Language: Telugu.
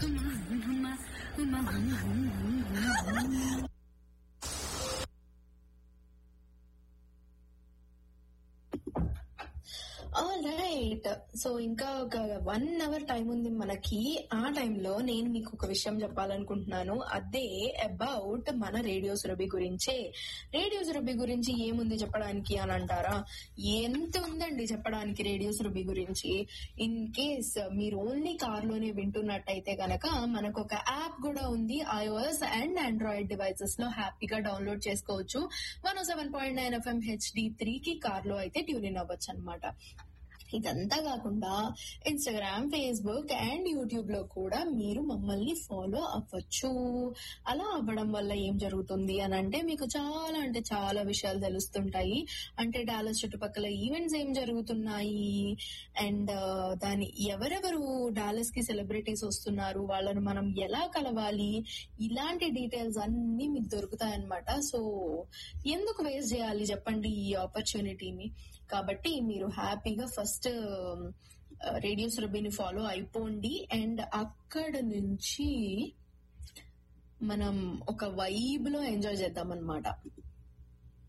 రైట్ సో ఇంకా ఒక వన్ అవర్ టైం ఉంది మనకి ఆ టైంలో నేను మీకు ఒక విషయం చెప్పాలనుకుంటున్నాను అదే అబౌట్ మన రేడియో సురభి గురించే రేడియో సురభి గురించి ఏముంది చెప్పడానికి అని అంటారా ఎంత ఉందండి చెప్పడానికి రేడియో సురభి గురించి ఇన్ కేస్ మీరు ఓన్లీ కార్ లోనే వింటున్నట్టయితే గనక మనకు ఒక యాప్ కూడా ఉంది ఐఓఎస్ అండ్ ఆండ్రాయిడ్ డివైసెస్ లో హ్యాపీగా డౌన్లోడ్ చేసుకోవచ్చు one seven point nine FM HD three కి కార్ లో అయితే ట్యూన్ ఇన్ అవ్వచ్చు అనమాట ఇదంతా కాకుండా ఇన్స్టాగ్రామ్ ఫేస్బుక్ అండ్ యూట్యూబ్ లో కూడా మీరు మమ్మల్ని ఫాలో అవ్వచ్చు అలా అవ్వడం వల్ల ఏం జరుగుతుంది అని అంటే మీకు చాలా అంటే చాలా విషయాలు తెలుస్తుంటాయి అంటే డాలస్ చుట్టుపక్కల ఈవెంట్స్ ఏం జరుగుతున్నాయి అండ్ దాని ఎవరెవరు డాలస్ కి సెలబ్రిటీస్ వస్తున్నారు వాళ్ళను మనం ఎలా కలవాలి ఇలాంటి డీటెయిల్స్ అన్ని మీకు దొరుకుతాయన్నమాట సో ఎందుకు వేస్ట్ చేయాలి చెప్పండి ఈ ఆపర్చునిటీని కాబట్టి మీరు హ్యాపీగా ఫస్ట్ రేడియో సురభిని ఫాలో అయిపోండి అండ్ అక్కడ నుంచి మనం ఒక వైబ్ లో ఎంజాయ్ చేద్దాం అనమాట